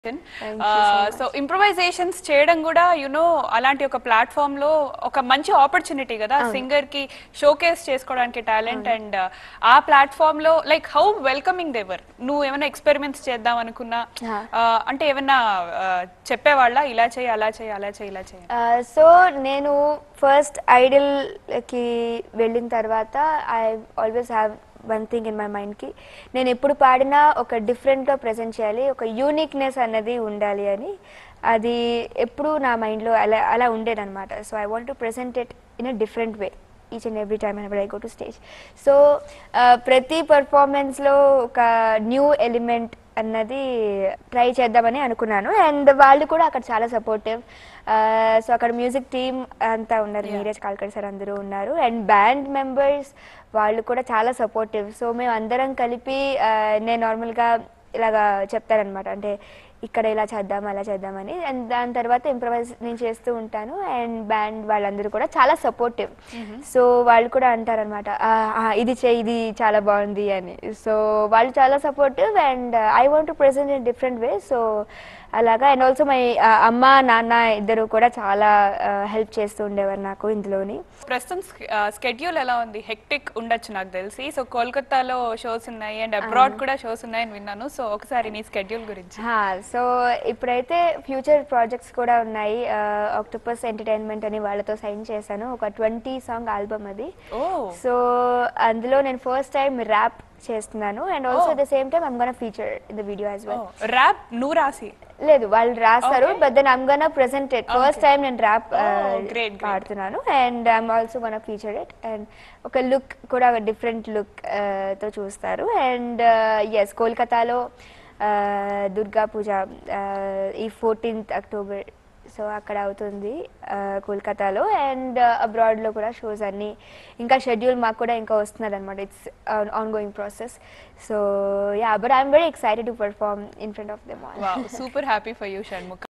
Thank you so much. So improvisations చేయడం కూడా you know అలాంటి ఒక ప్లాట్ఫామ్ లో ఒక మంచి ఆపర్చునిటీ కదా సింగర్ కి షోకేస్ చేసుకోవడానికి టాలెంట్ అండ్ ఆ ప్లాట్ఫామ్ లో లైక్ హౌ వెల్కమింగ్ దేవర్ నువ్వు ఏమైనా ఎక్స్పెరిమెంట్స్ చేద్దాం అనుకున్నా Yeah. uh, అంటే ఏమన్నా uh, చెప్పేవాళ్ళ ఇలా చేయి అలా చేయి అలా చేయి ఇలా చేయి సో నేను ఫస్ట్ ఐడల్కి వెళ్ళిన తర్వాత I always have one thing in my మైండ్కి నేను ఎప్పుడు పాడినా ఒక డిఫరెంట్గా ప్రజెంట్ చేయాలి ఒక యూనిక్నెస్ అన్నది ఉండాలి అని అది ఎప్పుడు నా మైండ్లో అలా అలా ఉండేదన్నమాట so I want to present it in a different way each and every time I go to stage so ప్రతి పర్ఫార్మెన్స్లో ఒక న్యూ ఎలిమెంట్ అన్నది ట్రై చేద్దామని అనుకున్నాను అండ్ వాళ్ళు కూడా అక్కడ చాలా సపోర్టివ్ సో అక్కడ మ్యూజిక్ టీమ్ అంతా ఉన్నారు Yeah. నీరజ్ కాల్కర్ సార్ అందరూ ఉన్నారు అండ్ బ్యాండ్ మెంబర్స్ వాళ్ళు కూడా చాలా సపోర్టివ్ సో మేము అందరం కలిపి ఆ, నేను నార్మల్గా ఇలాగా చెప్తారనమాట అంటే ఇక్కడ ఇలా చేద్దాం అలా చేద్దామని అండ్ దాని తర్వాత ఇంప్రవైజ్ నేను చేస్తూ ఉంటాను అండ్ బ్యాండ్ వాళ్ళందరూ కూడా చాలా సపోర్టివ్ సో వాళ్ళు కూడా అంటారనమాట ఇది చేయి ఇది చాలా బాగుంది అని సో వాళ్ళు చాలా supportive and I want to present in different way so అలాగా అండ్ ఆల్సో మై అమ్మ నాన్న ఇద్దరు కూడా చాలా హెల్ప్ చేస్తూ ఉండేవారు నాకు ఇందులోని ప్రస్తుతం స్కెడ్యూల్ ఎలా ఉంది హెక్టిక్ ఉండొచ్చు నాకు తెలిసి సో కోల్కతాలో షోస్ ఉన్నాయి అండ్ అబ్రాడ్ కూడా షోస్ ఉన్నాయని విన్నాను సో ఒకసారి నీ స్కెడ్యూల్ గురించి సో ఇప్పుడైతే ఫ్యూచర్ ప్రాజెక్ట్స్ కూడా ఉన్నాయి ఆక్టోపస్ ఎంటర్టైన్మెంట్ అని వాళ్ళతో సైన్ చేశాను ఒక ట్వంటీ సాంగ్ ఆల్బమ్ అది ఓ సో అందులో నేను ఫస్ట్ టైం ర్యాప్ చేస్తున్నాను and also Oh. At the same time I'm gonna feature in the video as well rap నువ్వు రాసి లేదు వాళ్ళు రాస్తారు Okay. But then I'm gonna present it first Okay. Time నేను ర్యాప్ Oh, great, great. పాడుతున్నాను and I'm also gonna feature it and ఒక look కూడా ఒక డిఫరెంట్ లుక్ తో చూస్తారు అండ్ ఎస్ కోల్కతాలో uh, దుర్గా పూజ uh, ఈ ఫోర్టీన్త్ అక్టోబర్ సో అక్కడ అవుతుంది uh, కోల్కతాలో అండ్ అబ్రాడ్లో కూడా షోస్ అన్నీ ఇంకా షెడ్యూల్ మాకు కూడా ఇంకా వస్తున్నది అనమాట it's ongoing process so yeah but I'm very excited to perform in front of them all super happy for you Shanmukha